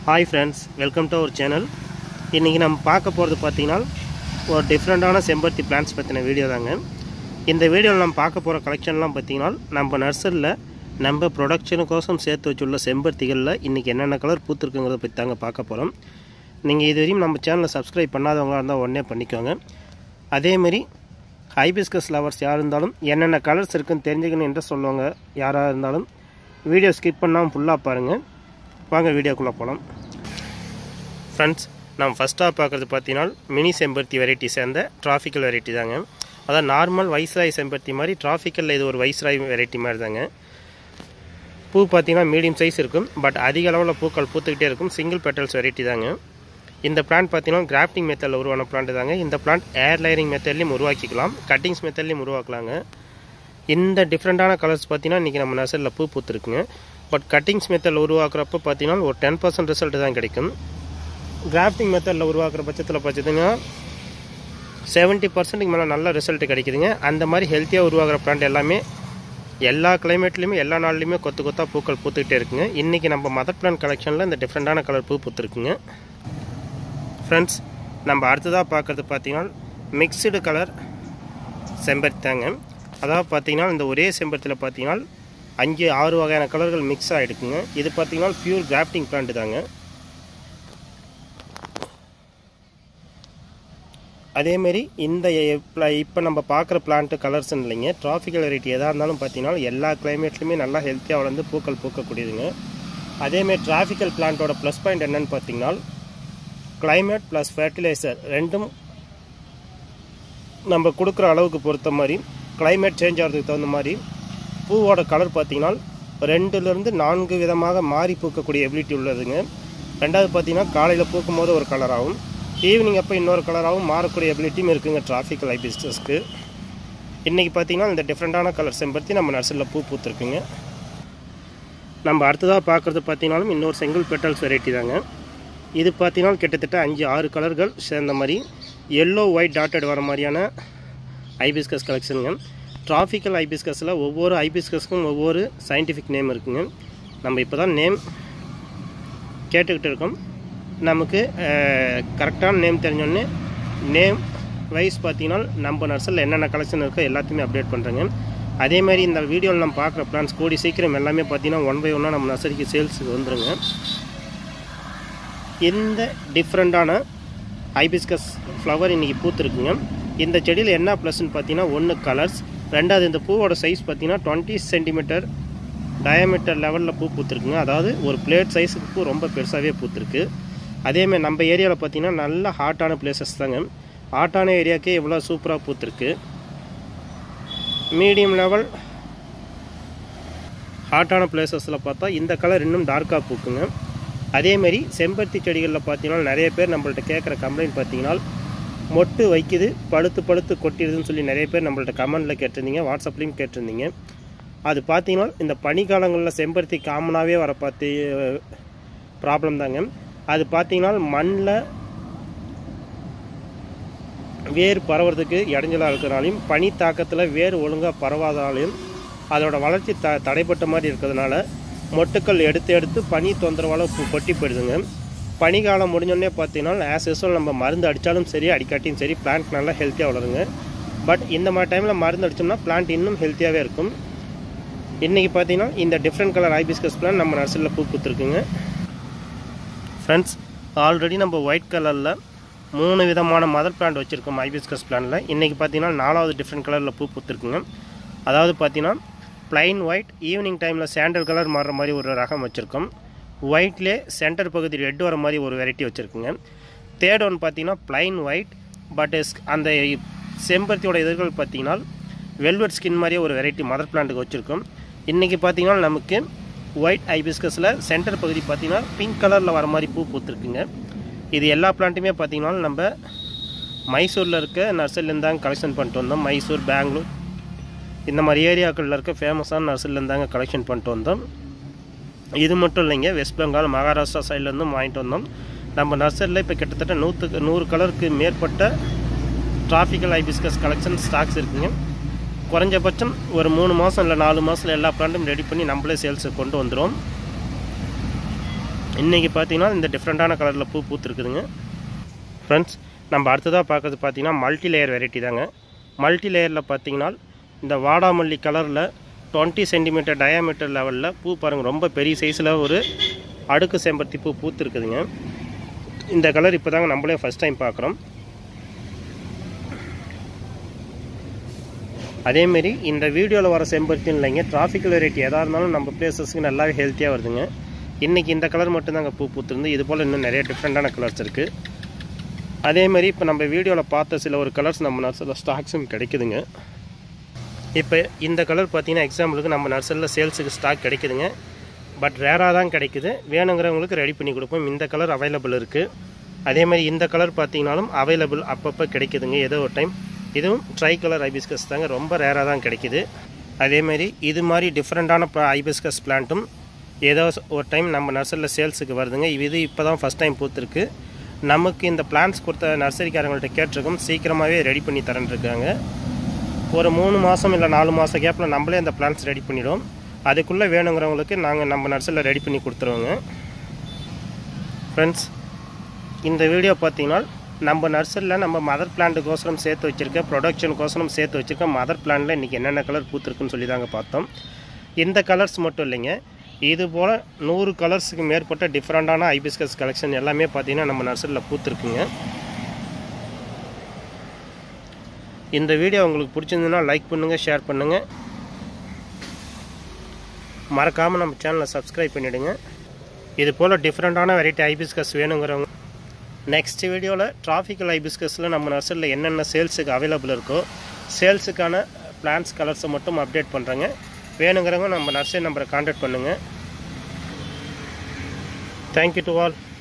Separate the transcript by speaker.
Speaker 1: hi friends welcome to our channel இன்றைக்கி நம்ம பார்க்க போகிறது பார்த்தீங்கன்னா ஒரு டிஃப்ரெண்ட்டான செம்பருத்தி பிளான்ஸ் பற்றின வீடியோ தாங்க இந்த வீடியோவில் நம்ம பார்க்க போகிற கலெக்ஷன்லாம் பார்த்தீங்கன்னா நம்ம நர்சரியில் நம்ம ப்ரொடக்ஷனுக்கோசம் சேர்த்து வச்சுள்ள செம்பருத்திகளில் இன்றைக்கி என்னென்ன கலர் பூத்துருக்குங்கிறத பற்றி தாங்க பார்க்க போகிறோம் நீங்கள் இது வரையும் நம்ம சேனலை சப்ஸ்கிரைப் பண்ணாதவங்களாக இருந்தால் உடனே பண்ணிக்கோங்க அதேமாரி ஹைபிஸ்கஸ் லவர்ஸ் யார் இருந்தாலும் என்னென்ன கலர்ஸ் இருக்குன்னு தெரிஞ்சுக்கணும் என்று சொல்லுவாங்க யாராக இருந்தாலும் வீடியோ ஸ்கிப் பண்ணாமல் ஃபுல்லாக பாருங்கள் வாங்க வீடியோக்குள்ளே போகலாம் ஃப்ரெண்ட்ஸ் நம்ம ஃபஸ்ட்டாக பார்க்குறது பார்த்தீங்கன்னா மினி செம்பருத்தி வெரைட்டி சேர்ந்த டிராஃபிக்கல் வெரைட்டி தாங்க அதான் நார்மல் வைஸ்ராய் செம்பருத்தி மாதிரி டிராஃபிக்கலில் இது ஒரு வைஸ்ராய் வெரைட்டி மாதிரி தாங்க பூ பார்த்தீங்கன்னா மீடியம் சைஸ் இருக்கும் பட் அதிக அளவில் பூக்கள் பூத்துக்கிட்டே இருக்கும் சிங்கிள் பெட்டல்ஸ் வெரைட்டி தாங்க இந்த பிளான்ட் பார்த்தீங்கன்னா கிராஃப்டிங் மெத்தடில் உருவான பிளான்ட் தாங்க இந்த பிளான்ட் ஏர் லைனிங் மெத்தட்லையும் உருவாக்கிக்கலாம் கட்டிங்ஸ் மெத்தட்லையும் உருவாக்கலாங்க இந்த டிஃப்ரெண்ட்டான கலர்ஸ் பார்த்தீங்கன்னா இன்றைக்கி நம்ம நர்சரியில் பூ பூத்துருக்குங்க பட் கட்டிங்ஸ் மெத்தடில் உருவாக்குறப்ப பார்த்தீங்கன்னா ஒரு டென் பர்சன்ட் ரிசல்ட் தான் கிடைக்கும் கிராஃப்டிங் மெத்தடில் உருவாக்குற பட்சத்தில் பார்த்தீங்கன்னா செவன்ட்டி பர்சன்ட்டுக்கு மேலே நல்ல ரிசல்ட் கிடைக்குதுங்க அந்த மாதிரி ஹெல்த்தியாக உருவாகிற பிளான்ட் எல்லாமே எல்லா கிளைமேட்லேயுமே எல்லா நாள்லையுமே கொத்து கொத்தாக பூக்கள் பூத்துக்கிட்டே இருக்குங்க இன்றைக்கி நம்ம மதர் பிளான்ட் கலெக்ஷனில் இந்த டிஃப்ரெண்ட்டான கலர் பூ பூத்துருக்குங்க ஃப்ரெண்ட்ஸ் நம்ம அடுத்ததாக பார்க்குறது பார்த்தீங்கன்னா மிக்சடு கலர் செம்பருத்தி தாங்க அதாவது பார்த்தீங்கன்னா இந்த ஒரே செம்பருத்தியில் பார்த்தீங்கன்னா அஞ்சு ஆறு வகையான கலர்கள் மிக்ஸ் ஆகிடுக்குங்க இது பார்த்தீங்கன்னா பியூர் கிராஃப்டிங் பிளான்ட் தாங்க அதேமாரி இந்த இப்போ நம்ம பார்க்குற பிளான்ட்டு கலர்ஸ்ன்னு இல்லைங்க ட்ராஃபிக்கல் வெரைட்டி எதாக இருந்தாலும் பார்த்தீங்கன்னா எல்லா கிளைமேட்லையுமே நல்லா ஹெல்த்தியாக வளர்ந்து பூக்கள் பூக்கக்கூடியதுங்க அதேமாரி டிராஃபிக்கல் பிளான்ட்டோட ப்ளஸ் பாயிண்ட் என்னென்னு பார்த்தீங்கன்னா கிளைமேட் ப்ளஸ் ஃபர்டிலைசர் ரெண்டும் நம்ம கொடுக்குற அளவுக்கு பொறுத்த மாதிரி கிளைமேட் சேஞ்ச் ஆகிறதுக்கு தகுந்த மாதிரி பூவோட கலர் பார்த்திங்கன்னா ரெண்டுலேருந்து நான்கு விதமாக மாறி பூக்கக்கூடிய எபிலிட்டி உள்ளதுங்க ரெண்டாவது பார்த்திங்கன்னா காலையில் பூக்கும் போது ஒரு கலராகவும் ஈவினிங் அப்போ இன்னொரு கலராகவும் மாறக்கூடிய எபிலிட்டியும் இருக்குங்க டிராஃபிக்கல் ஹைபிஸ்டஸ்க்கு இன்றைக்கி பார்த்திங்கன்னா இந்த டிஃப்ரெண்ட்டான கலர் செம்பருத்தி நம்ம நர்சரியில் பூ பூத்துருக்குங்க நம்ம அடுத்ததாக பார்க்குறது பார்த்திங்கனாலும் இன்னொரு செங்கல் பெட்டல்ஸ் வெரைட்டி தாங்க இது பார்த்தீங்கன்னா கிட்டத்தட்ட அஞ்சு ஆறு கலர்கள் சேர்ந்த மாதிரி எல்லோ ஒயிட் டாட்டட் வர மாதிரியான ஐபிஸ்கஸ் கலெக்ஷனுங்க டிராஃபிக்கல் ஐபிஸ்கஸில் ஒவ்வொரு ஐபிஸ்கஸ்க்கும் ஒவ்வொரு சயின்டிஃபிக் நேம் இருக்குங்க நம்ம இப்போ தான் நேம் கேட்டுக்கிட்டு இருக்கோம் நமக்கு கரெக்டான நேம் தெரிஞ்சோடனே நேம் வைஸ் பார்த்தீங்கன்னா நம்ம நர்சரில் என்னென்ன கலெக்ஷன் இருக்கோ எல்லாத்தையுமே அப்டேட் பண்ணுறேங்க அதேமாதிரி இந்த வீடியோவில் நம்ம பார்க்குற பிளான்ஸ் கூடி சீக்கிரம் எல்லாமே பார்த்தீங்கன்னா ஒன் பை ஒன்னாக நம்ம நர்சரிக்கு சேல்ஸுக்கு வந்துடுங்க இந்த டிஃப்ரெண்ட்டான ஹைபிஸ்கஸ் ஃப்ளவர் இன்றைக்கி பூத்துருக்குங்க இந்த செடியில் என்ன ப்ளஸ்ன்னு பார்த்தீங்கன்னா ஒன்று கலர்ஸ் ரெண்டாவது இந்த பூவோட சைஸ் பார்த்தீங்கன்னா டுவெண்ட்டி சென்டிமீட்டர் டயமீட்டர் லெவலில் பூ பூத்துருக்குங்க அதாவது ஒரு பிளேட் சைஸுக்கு பூ ரொம்ப பெருசாகவே பூத்துருக்கு அதேமாதிரி நம்ம ஏரியாவில் பார்த்தீங்கன்னா நல்ல ஹாட்டான பிளேசஸ் தாங்க ஹாட்டான ஏரியாக்கே இவ்வளோ சூப்பராக பூத்துருக்கு மீடியம் லெவல் ஹாட்டான பிளேசஸில் பார்த்தா இந்த கலர் இன்னும் டார்க்காக பூக்குங்க அதேமாரி செம்பருத்தி செடிகளில் பார்த்தீங்கன்னா நிறைய பேர் நம்மள்ட்ட கேட்குற கம்ப்ளைண்ட் பார்த்தீங்கன்னா மொட்டு வைக்குது பழுத்து பழுத்து கொட்டிடுதுன்னு சொல்லி நிறைய பேர் நம்மள்ட்ட கமெண்டில் கேட்டிருந்தீங்க வாட்ஸ்அப்லேயும் கேட்டிருந்தீங்க அது பார்த்தீங்கன்னா இந்த பனிக்காலங்களில் செம்பருத்தி காமனாகவே வர பார்த்து ப்ராப்ளம் தாங்க அது பார்த்தீங்கன்னா மண்ணில் வேர் பரவுறதுக்கு இடைஞ்சலாக இருக்கிறனாலையும் பனி தாக்கத்தில் வேர் ஒழுங்காக பரவாதனாலையும் அதோட வளர்ச்சி த தடைப்பட்ட மாதிரி இருக்கிறதுனால மொட்டுக்கள் எடுத்து எடுத்து பனி தொந்தரவால் கொட்டி போயிடுதுங்க பனிக்காலம் முடிஞ்சோடனே பார்த்தீங்கன்னா ஆஸ் யூஸ்வல் நம்ம மருந்து அடித்தாலும் சரி அடிக்காட்டியும் சரி பிளான்ட் நல்லா ஹெல்த்தியாக வளருங்க பட் இந்த மாதிரி டைமில் மருந்து அடித்தோம்னா பிளான்ட் இன்னும் ஹெல்த்தியாகவே இருக்கும் இன்றைக்கி பார்த்தீங்கன்னா இந்த டிஃப்ரெண்ட் கலர் ஐபிஸ்கஸ் பிளான் நம்ம நர்சரியில் பூ பூத்துருக்குங்க ஃப்ரெண்ட்ஸ் ஆல்ரெடி நம்ம ஒயிட் கலரில் மூணு விதமான மதர் பிளான்ட் வச்சுருக்கோம் ஐபிஸ்கஸ் பிளானில் இன்றைக்கி பார்த்தீங்கன்னா நாலாவது டிஃப்ரெண்ட் கலரில் பூ பூத்துருக்குங்க அதாவது பார்த்தீங்கன்னா ப்ளைன் ஒயிட் ஈவினிங் டைமில் சாண்டல் கலர் மாறுற மாதிரி ஒரு ரகம் வச்சுருக்கோம் ஒயிட்லேயே சென்டர் பகுதி ரெட் வர மாதிரி ஒரு வெரைட்டி வச்சுருக்குங்க தேர்ட் ஒன் பார்த்தீங்கன்னா ப்ளைன் ஒயிட் பட் அந்த செம்பருத்தியோட இதழ்கள் பார்த்தீங்கன்னா வெல்வெட் ஸ்கின் மாதிரியே ஒரு வெரைட்டி மதர் பிளான்ட்டுக்கு வச்சுருக்கோம் இன்றைக்கி பார்த்தீங்கன்னா நமக்கு ஒயிட் ஐபிஸ்கஸில் சென்டர் பகுதி பார்த்தீங்கன்னா பிங்க் கலரில் வர மாதிரி பூ பூத்துருக்குங்க இது எல்லா பிளான்ட்டுமே பார்த்தீங்கன்னா நம்ம மைசூரில் இருக்க நர்சரிலேருந்து தாங்க கலெக்ஷன் பண்ணிட்டு வந்தோம் மைசூர் பெங்களூர் இந்த மாதிரி ஏரியாக்களில் இருக்க ஃபேமஸான நர்சரிலேருந்து தாங்க கலெக்ஷன் பண்ணிட்டு வந்தோம் இது மட்டும் இல்லைங்க வெஸ்ட் பெங்கால் மகாராஷ்டிரா சைட்லேருந்தும் வாங்கிட்டு வந்தோம் நம்ம நர்சரியில் இப்போ கிட்டத்தட்ட நூற்றுக்கு நூறு கலருக்கு மேற்பட்ட டிராஃபிக்கல் ஐபிஸ்கஸ் கலெக்ஷன் ஸ்டாக்ஸ் இருக்குங்க குறைஞ்சபட்சம் ஒரு மூணு மாதம் இல்லை நாலு மாதத்தில் எல்லா பிளான்ட்டும் ரெடி பண்ணி நம்மளே சேல்ஸுக்கு கொண்டு வந்துடும் இன்றைக்கி பார்த்தீங்கன்னா இந்த டிஃப்ரெண்ட்டான கலரில் பூ பூத்துருக்குதுங்க ஃப்ரெண்ட்ஸ் நம்ம அடுத்ததாக பார்க்கறது பார்த்தீங்கன்னா மல்டி லேயர் வெரைட்டி தாங்க மல்டி லேயரில் பார்த்தீங்கன்னா இந்த வாடாமல்லி கலரில் டுவெண்ட்டி சென்டிமீட்டர் டயாமீட்டர் லெவலில் பூ பாருங்கள் ரொம்ப பெரிய சைஸில் ஒரு அடுக்கு செம்பருத்தி பூ பூத்துருக்குதுங்க இந்த கலர் இப்போ தாங்க நம்மளே ஃபஸ்ட் டைம் பார்க்குறோம் அதேமாரி இந்த வீடியோவில் வர செம்பருத்தின்னு இல்லைங்க டிராஃபிக்கல் வெரைட்டி எதாக இருந்தாலும் நம்ம பிளேசஸ்க்கு நல்லாவே ஹெல்த்தியாக வருதுங்க இன்றைக்கி இந்த கலர் மட்டும்தாங்க பூ பூத்துருந்து இது போல் இன்னும் நிறைய டிஃப்ரெண்ட்டான கலர்ஸ் இருக்குது அதேமாரி இப்போ நம்ம வீடியோவில் பார்த்த சில ஒரு கலர்ஸ் நம்ம நர்சரியில் ஸ்டாக்ஸும் கிடைக்குதுங்க இப்போ இந்த கலர் பார்த்தீங்கன்னா எக்ஸாம்பிளுக்கு நம்ம நர்சரியில் சேல்ஸுக்கு ஸ்டாக் கிடைக்குதுங்க பட் ரேராக தான் கிடைக்குது வேணுங்கிறவங்களுக்கு ரெடி பண்ணி கொடுப்போம் இந்த கலர் அவைலபிள் இருக்குது அதேமாதிரி இந்த கலர் பார்த்தீங்கனாலும் அவைலபிள் அப்பப்போ கிடைக்குதுங்க ஏதோ ஒரு டைம் இதுவும் ட்ரை கலர் ஐபிஸ்கஸ் தாங்க ரொம்ப ரேராக தான் கிடைக்குது அதேமாரி இது மாதிரி டிஃப்ரெண்ட்டான ஐபிஸ்கஸ் பிளான்ட்டும் ஏதோ ஒரு டைம் நம்ம நர்சரியில் சேல்ஸுக்கு வருதுங்க இது இப்போ தான் ஃபஸ்ட் டைம் பூத்துருக்கு நமக்கு இந்த பிளான்ஸ் கொடுத்த நர்சரிக்காரங்கள்ட்ட கேட்டிருக்கோம் சீக்கிரமாகவே ரெடி பண்ணி தரேன்ருக்காங்க ஒரு மூணு மாதம் இல்லை நாலு மாதம் கேப்பில் நம்மளே அந்த பிளான்ஸ் ரெடி பண்ணிவிடுவோம் அதுக்குள்ளே வேணுங்கிறவங்களுக்கு நாங்கள் நம்ம நர்சரியில் ரெடி பண்ணி கொடுத்துருவோங்க ஃப்ரெண்ட்ஸ் இந்த வீடியோ பார்த்தீங்கன்னா நம்ம நர்சரியில் நம்ம மதர் பிளான்ட்டுக்கோசரம் சேர்த்து வச்சுருக்க ப்ரொடக்ஷனுக்கோசரம் சேர்த்து வச்சுருக்க மதர் பிளான்ட்டில் இன்றைக்கி என்னென்ன கலர் பூத்துருக்குன்னு சொல்லி தாங்க பார்த்தோம் இந்த கலர்ஸ் மட்டும் இல்லைங்க இது போல் நூறு கலர்ஸுக்கு மேற்பட்ட டிஃப்ரெண்ட்டான ஐபிஸ்கஸ் கலெக்ஷன் எல்லாமே பார்த்தீங்கன்னா நம்ம நர்சரியில் பூத்துருக்குங்க இந்த வீடியோ உங்களுக்கு பிடிச்சிருந்ததுன்னா லைக் பண்ணுங்கள் ஷேர் பண்ணுங்கள் மறக்காமல் நம்ம சேனலை சப்ஸ்கிரைப் பண்ணிவிடுங்க இது போல் டிஃப்ரெண்ட்டான வெரைட்டி ஐபிஸ்கஸ் வேணுங்கிறவங்க நெக்ஸ்ட் வீடியோவில் டிராஃபிக்கல் ஐபிஸ்கஸில் நம்ம நர்சரியில் என்னென்ன சேல்ஸுக்கு அவைலபிள் இருக்கோ சேல்ஸுக்கான பிளான்ஸ் கலர்ஸை மட்டும் அப்டேட் பண்ணுறேங்க வேணுங்கிறவங்க நம்ம நர்சரி நம்பரை காண்டாக்ட் பண்ணுங்கள் தேங்க்யூ டு ஆல்